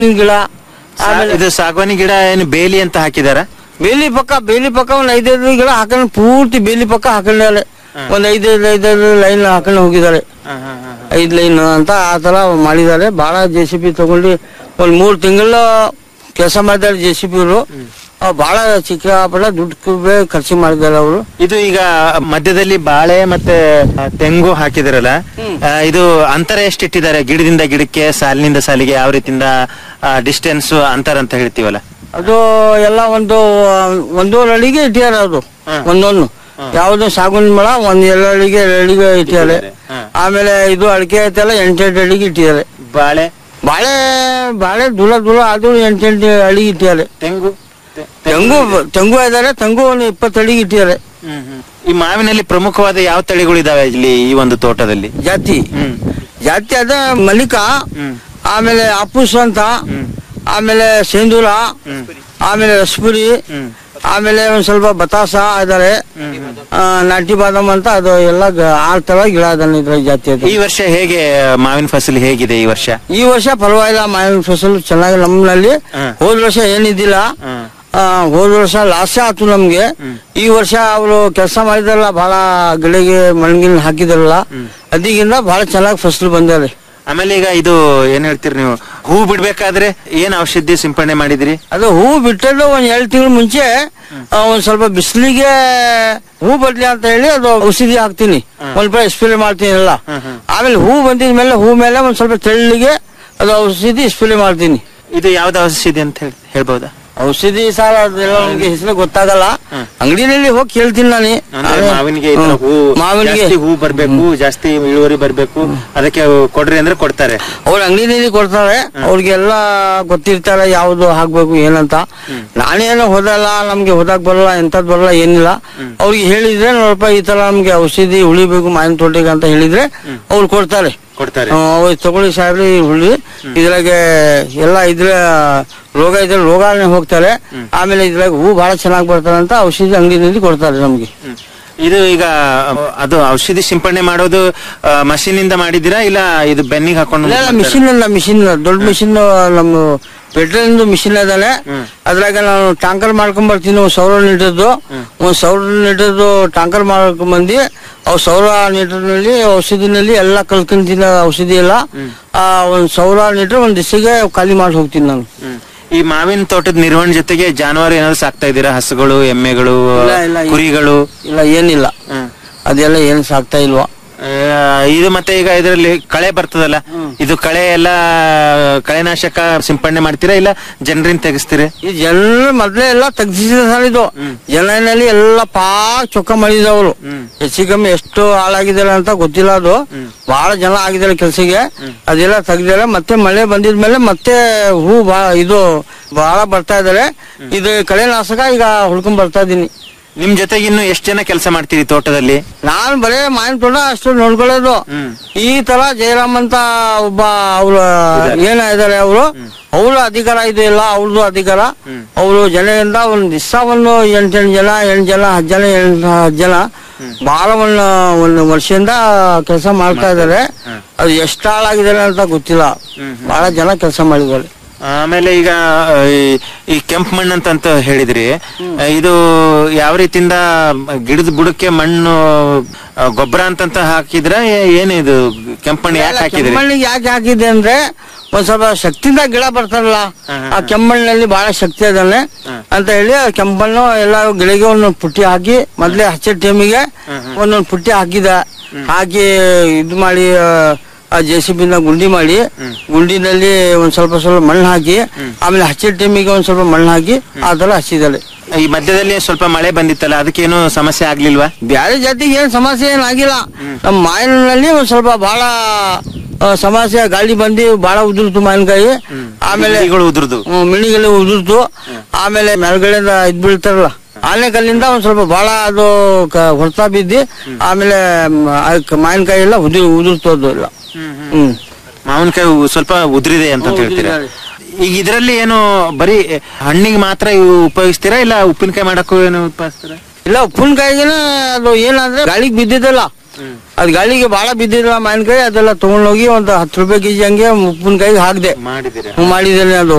ಗಿಡ ಆಮೇಲೆ ಇದು ಸಾಗವಾನಿ ಗಿಡ ಏನು ಬೇಲಿ ಅಂತ ಹಾಕಿದಾರ ಬೇಲಿ ಪಕ್ಕ ಬೇಲಿ ಪಕ್ಕ ಒಂದ್ ಐದೈದು ಗಿಡ ಹಾಕೊಂಡು ಪೂರ್ತಿ ಬೇಲಿ ಪಕ್ಕ ಹಾಕೊಂಡಿದ್ದಾರೆ ಒಂದ್ ಐದೈದು ಐದೈದು ಲೈನ್ ಹಾಕೊಂಡು ಹೋಗಿದ್ದಾರೆ ಐದ್ ಲೈನ್ ಅಂತ ಆ ತರ ಮಾಡಿದ್ದಾರೆ ಬಹಳ ಜೆ ಸಿ ಬಿ ತಗೊಂಡು ಒಂದ್ ಮೂರ್ ತಿಂಗಳು ಕೆಲಸ ಮಾಡಿದ್ದಾರೆ ಜೆ ಸಿ ಬಿ ಅವರು ಬಹಳ ಸಿಕ್ಕಾಪಟ್ಟೆ ದುಡ್ಡು ಖರ್ಚು ಮಾಡಿದ್ದಾರೆ ಅವರು ಇದು ಈಗ ಮಧ್ಯದಲ್ಲಿ ಬಾಳೆ ಮತ್ತೆ ಆ, ತೆಂಗು ಹಾಕಿದಿರಲ್ಲ ಆ, ಇದು ಅಂತರ ಎಷ್ಟು ಇಟ್ಟಿದ್ದಾರೆ ಗಿಡದಿಂದ ಗಿಡಕ್ಕೆ ಸಾಲಿನಿಂದ ಸಾಲಿಗೆ ಯಾವ ರೀತಿಯಿಂದ ಡಿಸ್ಟೆನ್ಸ್ ಅಂತರ ಅಂತ ಹೇಳ್ತೀವಲ್ಲ ಅದು ಎಲ್ಲ ಒಂದು ಒಂದೂವರೆ ಅಡಿಗೆ ಇಟ್ಟಿದ್ದಾರೆ ಅದು ಒಂದೊಂದು ಯಾವ್ದು ಸಾಗುನ್ ಮಳ ಒಂದ್ ಎರಡು ಅಡಿಗೆ ಎರಡು ಅಡಿಗೆ ಇಟ್ಟಿದ್ದಾರೆ ಆಮೇಲೆ ಇದು ಅಡಿಕೆ ಐತಲ್ಲ ಎಂಟೆಂಟು ಅಡಿಗೆ ಇಟ್ಟಿದ್ದಾರೆ ಬಾಳೆ ಬಾಳೆ ಬಾಳೆ ದೂರ ದೂರ ಆದ್ರೂ ಎಂಟೆಂಟು ಅಡಿಗೆ ಇಟ್ಟಿದ್ದಾರೆ ತೆಂಗು ತೆಂಗು ತೆಂಗು ಇದಾರೆ ತೆಂಗು ಒಂದು ಇಪ್ಪತ್ತು ಅಡಿಗೆ ಇಟ್ಟಿದ್ದಾರೆ ಈ ಮಾವಿನಲ್ಲಿ ಪ್ರಮುಖವಾದ ಯಾವ ತಳಿಗಳು ಇದಾವೆ ಇಲ್ಲಿ ಈ ಒಂದು ತೋಟದಲ್ಲಿ ಜಾತಿ ಜಾತಿ ಅದ ಮಲ್ಲಿಕ ಆಮೇಲೆ ಅಪ್ಪುಸ್ ಅಂತ ಆಮೇಲೆ ಸೇಂದೂರ ಆಮೇಲೆ ರಸ್ಪುರಿ ಆಮೇಲೆ ಒಂದ್ ಸ್ವಲ್ಪ ಬತಾಸ ಇದಾರೆ ಆ, ನಾಟಿ ಬಾದಾಮ್ ಅಂತ ಅದು ಎಲ್ಲ ಗ- ಆರ್ ತರ ಗಿಡ ಅದನ್ನ ಇದ್ರ ಜಾತಿ ಅದು ಈ ವರ್ಷ ಹೇಗೆ ಮಾವಿನ ಫಸಲು ಹೇಗಿದೆ ಈ ವರ್ಷ ಈ ವರ್ಷ ಪರವಾಗಿಲ್ಲ ಮಾವಿನ ಫಸಲು ಚೆನ್ನಾಗಿ ನಮ್ಮಲ್ಲಿ ಹೋದ ವರ್ಷ ಏನಿದ್ದಿಲ್ಲ ಆ, ಹೋದ ವರ್ಷ ಲಾಸ್ ಆಯ್ತು ನಮ್ಗೆ ಈ ವರ್ಷ ಅವರು ಕೆಲಸ ಮಾಡಿದಾರಲ್ಲ ಬಹಳ ಗಿಡಗೆ ಮಣ್ಗಿನ್ ಹಾಕಿದಾರಲ್ಲ ಅದಕ್ಕಿಂತ ಬಹಳ ಚೆನ್ನಾಗಿ ಫಸಲು ಬಂದಾರೆ ಆಮೇಲೆ ಈಗ ಇದು ಏನ್ ಹೇಳ್ತೀರಿ ನೀವು ಹೂ ಬಿಡ್ಬೇಕಾದ್ರೆ ಏನ್ ಔಷಧಿ ಸಿಂಪಡಣೆ ಮಾಡಿದ್ರಿ ಅದು ಹೂ ಬಿಟ್ಟದ್ದು ಒಂದ್ ಎರಡು ತಿಂಗಳು ಮುಂಚೆ ಆ, ಒಂದ್ ಸ್ವಲ್ಪ ಬಿಸಿಲಿಗೆ ಹೂ ಬರ್ಲಿ ಅಂತ ಹೇಳಿ ಅದು ಔಷಧಿ ಹಾಕ್ತೀನಿ ಒಂದ್ ರೂಪಾಯಿ ಸ್ಪ್ರೇ ಮಾಡ್ತೀನಿ ಎಲ್ಲ ಆಮೇಲೆ ಹೂ ಬಂದಿದ ಮೇಲೆ ಹೂ ಮೇಲೆ ಒಂದ್ ಸ್ವಲ್ಪ ತೆಳ್ಳಿಗೆ ಅದು ಔಷಧಿ ಸ್ಪ್ರೇ ಮಾಡ್ತೀನಿ ಇದು ಯಾವ್ದು ಔಷಧಿ ಅಂತ ಹೇಳಿ ಹೇಳ್ಬೋದಾ ಔಷಧಿ ಸಾಲ ಅದೆಲ್ಲ ನಮ್ಗೆ ಹೆಸರು ಗೊತ್ತಾಗಲ್ಲ ಅಂಗಡಿನಲ್ಲಿ ಹೋಗಿ ಕೇಳ್ತೀನಿ ನಾನು ಅಂದ್ರೆ ಮಾವಿನಿಗೆ ಈ ತರ ಹೂ ಮಾವಿನಿಗೆ ಜಾಸ್ತಿ ಹೂ ಬರ್ಬೇಕು ಜಾಸ್ತಿ ಇಳುವರಿ ಬರ್ಬೇಕು ಅದಕ್ಕೆ ಕೊಡ್ರಿ ಅಂದ್ರೆ ಕೊಡ್ತಾರೆ ಅವ್ರ ಅಂಗಡಿನಲ್ಲಿ ಕೊಡ್ತಾರೆ ಅವ್ರಿಗೆಲ್ಲ ಗೊತ್ತಿರ್ತಾರೆ ಯಾವ್ದು ಹಾಕ್ಬೇಕು ಏನಂತ ನಾನೇನು ಹೋದಲ್ಲ ನಮ್ಗೆ ಹೋದಾಕ್ ಬರಲ್ಲ ಎಂತದ್ ಬರಲ್ಲ ಏನಿಲ್ಲ ಅವ್ರಿಗೆ ಹೇಳಿದ್ರೆ ನೋಡಪ್ಪ ಈ ತರ ನಮ್ಗೆ ಔಷಧಿ ಉಳಿಬೇಕು ಮಾವಿನ ತೋಟಿಗೆ ಅಂತ ಹೇಳಿದ್ರೆ ಅವ್ರು ಕೊಡ್ತಾರೆ ಕೊಡ್ತಾರೆ ಆ, ಅವ್ರು ತಗೊಳ್ಳಿ ಸಾಹೇಬ್ರಿ ಹುಳಿ ಇದ್ರಾಗೆ ಎಲ್ಲ ಇದ್ರ ರೋಗ ಇದ್ರೆ ರೋಗನೇ ಹೋಗ್ತಾರೆ ಆಮೇಲೆ ಇದ್ರಾಗ ಹೂ ಬಹಳ ಚೆನ್ನಾಗಿ ಬರ್ತಾರೆ ಅಂತ ಔಷಧಿ ಅಂಗಡಿನಲ್ಲಿ ಕೊಡ್ತಾರೆ ನಮ್ಗೆ ಇದು ಈಗ ಅದು ಔಷಧಿ ಸಿಂಪಡಣೆ ಮಾಡೋದು ಮಷೀನ್ ಇಂದ ಮಾಡಿದ್ದೀರಾ ಇಲ್ಲ ಇದು ಬೆನ್ನಿಗೆ ಹಾಕೊಂಡು ಇಲ್ಲ ಮಿಷಿನ್ ಅಲ್ಲ ಮಿಷಿನ್ ದೊಡ್ಡ ಮಿಷಿನ್ ನಮ್ಮ ಪೆಟ್ರೋಲ್ ಮಿಷಿನ್ ಅದಾನೆ ಅದ್ರಾಗ ನಾನು ಟ್ಯಾಂಕರ್ ಮಾಡ್ಕೊಂಡ್ ಬರ್ತೀನಿ ಒಂದ್ ಸಾವಿರ ಲೀಟರ್ದು ಒಂದ್ ಸಾವಿರ ಲೀಟರ್ದು ಟ್ಯಾಂಕರ್ ಮಾಡ್ಕೊಂಡ್ ಬಂದು ಅವ್ ಸಾವಿರ ಲೀಟರ್ನಲ್ಲಿ ಔಷಧಿನಲ್ಲಿ ಎಲ್ಲ ಕಲ್ಕೊಂತೀನಿ ಔಷಧಿ ಎಲ್ಲ ಆ ಒಂದ್ ಸಾವಿರ ಲೀಟರ್ ಒಂದ್ ದಿವಸಿಗೆ ಖಾಲಿ ಮಾಡಿ ಹೋಗ್ತೀನಿ ನಾನು ಈ ಮಾವಿನ ತೋಟದ ನಿರ್ವಹಣೆ ಜೊತೆಗೆ ಜಾನುವಾರು ಏನಾದ್ರು ಸಾಕ್ತಾ ಇದ್ದೀರಾ ಹಸುಗಳು ಎಮ್ಮೆಗಳು ಇಲ್ಲ, ಇಲ್ಲ, ಇಲ್ಲ. ಕುರಿಗಳು ಇಲ್ಲ ಏನಿಲ್ಲ ಅದೆಲ್ಲ ಏನ್ ಸಾಕ್ತಾ ಇಲ್ವಾ ಆ, ಇದು ಮತ್ತೆ ಈಗ ಇದರಲ್ಲಿ ಕಳೆ ಬರ್ತದಲ್ಲ ಇದು ಕಳೆ ಎಲ್ಲ ಕಳೆನಾಶಕ ಸಿಂಪಡಣೆ ಮಾಡ್ತೀರಾ ಇಲ್ಲ ಜನರಿಂದ ತೆಗಿಸ್ತೀರಾ ಈ ಜನರು ಮೊದ್ಲೇ ಎಲ್ಲ ತೆಗ್ದಿಸಿದ ಸರ್ ಇದು ಜನರಲ್ಲಿ ಎಲ್ಲ ಪಾಕ್ ಚೊಕ್ಕ ಮಾಡಿದವರು ಹೆಚ್ಚು ಕಮ್ಮಿ ಎಷ್ಟು ಹಾಳಾಗಿದ್ದಾರೆ ಅಂತ ಗೊತ್ತಿಲ್ಲ ಅದು ಬಹಳ ಜನ ಆಗಿದ್ದಾರೆ ಕೆಲ್ಸಕ್ಕೆ ಅದೆಲ್ಲ ತೆಗ್ದಿದ್ದಾರೆ ಮತ್ತೆ ಮಳೆ ಬಂದಿದ್ಮೇಲೆ ಮತ್ತೆ ಹೂ ಬಾ ಇದು ಬಹಳ ಬರ್ತಾ ಇದಾರೆ ಇದು ಕಳೆನಾಶಕ ಈಗ ಹುಡ್ಕೊಂಡ್ ಬರ್ತಾ ಇದೀನಿ ನಿಮ್ ಜೊತೆಗೆ ಇನ್ನು ಎಷ್ಟು ಜನ ಕೆಲಸ ಮಾಡ್ತೀರಿ ತೋಟದಲ್ಲಿ ನಾನ್ ಬರೇ ಮಾವಿನ ತೋಟ ಅಷ್ಟು ನೋಡ್ಕೊಳ್ಳೋದು ಈ ತರ ಜಯರಾಮ್ ಅಂತ ಒಬ್ಬ ಅವ್ರ ಏನ ಇದಾರೆ ಅವರು ಅವ್ರ ಅಧಿಕಾರ ಇದು ಇಲ್ಲ ಅವ್ರದ್ದು ಅಧಿಕಾರ ಅವರು ಜನರಿಂದ ಒಂದ್ ದಿವಸ ಒಂದು ಎಂಟೆಂಟು ಜನ ಎಂಟು ಜನ ಹತ್ತು ಜನ ಎಂಟು ಹತ್ತು ಜನ ಬಹಳ ಒಂದು ಒಂದು ವರ್ಷದಿಂದ ಕೆಲಸ ಮಾಡ್ತಾ ಇದಾರೆ ಅದು ಎಷ್ಟು ಹಾಳಾಗಿದ್ದಾರೆ ಅಂತ ಗೊತ್ತಿಲ್ಲ ಬಹಳ ಜನ ಕೆಲಸ ಮಾಡಿದ್ದಾರೆ ಆಮೇಲೆ ಈಗ ಆ, ಈ- ಈ ಕೆಂಪು ಮಣ್ಣು ಅಂತ ಅಂತ ಹೇಳಿದ್ರಿ ಆ, ಇದು ಯಾವ ರೀತಿಯಿಂದ ಗಿಡದ ಬುಡಕ್ಕೆ ಮಣ್ಣು ಆ, ಗೊಬ್ಬರ ಅಂತಂತ ಹಾಕಿದ್ರ ಏನು ಇದು ಕೆಂಪು ಮಣ್ಣು ಯಾಕೆ ಹಾಕಿದ್ರಿ ಕೆಮ್ಮಣ್ಣಿಗೆ ಯಾಕೆ ಹಾಕಿದೆ ಅಂದ್ರೆ ಒಂದ್ ಸ್ವಲ್ಪ ಶಕ್ತಿಯಿಂದ ಗಿಡ ಬರ್ತಾರಲ್ಲ ಆ ಕೆಮ್ಮಣ್ಣಿನಲ್ಲಿ ಬಹಳ ಶಕ್ತಿ ಅದಾನೆ ಅಂತ ಹೇಳಿ ಆ ಕೆಂಪಣ್ಣು ಎಲ್ಲ ಗಿಡಗೆ ಒಂದೊಂದು ಪುಟ್ಟಿ ಹಾಕಿ ಮೊದ್ಲೇ ಹಚ್ಚ ಟೈಮಿಗೆ ಒಂದೊಂದು ಪುಟ್ಟಿ ಹಾಕಿದ ಹಾಕಿ ಇದು ಮಾಡಿ ಆ, ಆ ಜೆ ಸಿ ಬಿನ ಗುಂಡಿ ಮಾಡಿ ಗುಂಡಿನಲ್ಲಿ ಒಂದ್ ಸ್ವಲ್ಪ ಸ್ವಲ್ಪ ಮಣ್ಣು ಹಾಕಿ ಆಮೇಲೆ ಹಚ್ಚಿದ ಟೈಮಿಗೆ ಒಂದ್ ಸ್ವಲ್ಪ ಮಣ್ಣು ಹಾಕಿ ಆ ತರ ಹಚ್ಚಿದ್ದಾರೆ ಈ ಮಧ್ಯದಲ್ಲಿ ಸ್ವಲ್ಪ ಮಳೆ ಬಂದಿತ್ತಲ್ಲ ಅದಕ್ಕೇನು ಸಮಸ್ಯೆ ಆಗ್ಲಿಲ್ವಾ ಬ್ಯಾರೆ ಜಾತಿಗೆ ಏನ್ ಸಮಸ್ಯೆ ಏನಾಗಿಲ್ಲ ನಮ್ಮ ಮಾವಿನಲ್ಲಿ ಒಂದ್ ಸ್ವಲ್ಪ ಬಹಳ ಆ, ಸಮಸ್ಯೆ ಗಾಳಿ ಬಂದು ಬಹಳ ಉದುರ್ತು ಮಾವಿನಕಾಯಿ ಆಮೇಲೆ ಗಿಡಗಳು ಉದುರ್ದು ಹ್ಮ್, ಮಿಣಿಗಳು ಉದುರ್ತು ಆಮೇಲೆ ಮೇಲ್ಗಡೆಯಿಂದ ಇದ್ ಬೀಳ್ತಾರಲ್ಲ ಆನೆಕಲ್ಲಿಂದ ಒಂದ್ ಸ್ವಲ್ಪ ಬಹಳ ಅದು ಕ- ಹೊಡ್ತಾ ಬಿದ್ದಿ ಆಮೇಲೆ ಮ್, ಅದಕ್ಕೆ ಮಾವಿನಕಾಯಿ ಎಲ್ಲ ಉದುರ್ ಉದುರ್ತು ಅದು ಎಲ್ಲ ಹ್ಮ್ ಮಾವಿನಕಾಯಿ ಉ- ಸ್ವಲ್ಪ ಉದ್ರಿದೆ ಅಂತ ಹೇಳ್ತೀರಾ ಈಗ ಇದರಲ್ಲಿ ಏನು ಬರೀ ಹಣ್ಣಿಗೆ ಮಾತ್ರ ಇವು ಉಪಯೋಗಿಸ್ತೀರಾ ಇಲ್ಲ ಉಪ್ಪಿನಕಾಯಿ ಮಾಡಕ್ಕೂ ಏನು ಉಪಯೋಗಿಸ್ತೀರಾ ಇಲ್ಲ ಉಪ್ಪಿನಕಾಯಿಗೆನ ಅದು ಏನಂದ್ರೆ ಗಾಳಿಗೆ ಬಿದ್ದಿದ್ದಲ್ಲ ಅದ್ ಗಾಳಿಗೆ ಬಹಳ ಬಿದ್ದಿಲ್ಲ ಮಾವಿನಕಾಯಿ ಅದೆಲ್ಲ ತಗೊಂಡೋಗಿ ಒಂದು ಹತ್ತು ರೂಪಾಯಿ ಕೆಜಿ ಹಂಗೆ ಉಪ್ಪಿನಕಾಯಿ ಹಾಕ್ದೆ ಮಾಡಿದಿರ ಮಾಡಿದ್ದೇನೆ ಅದು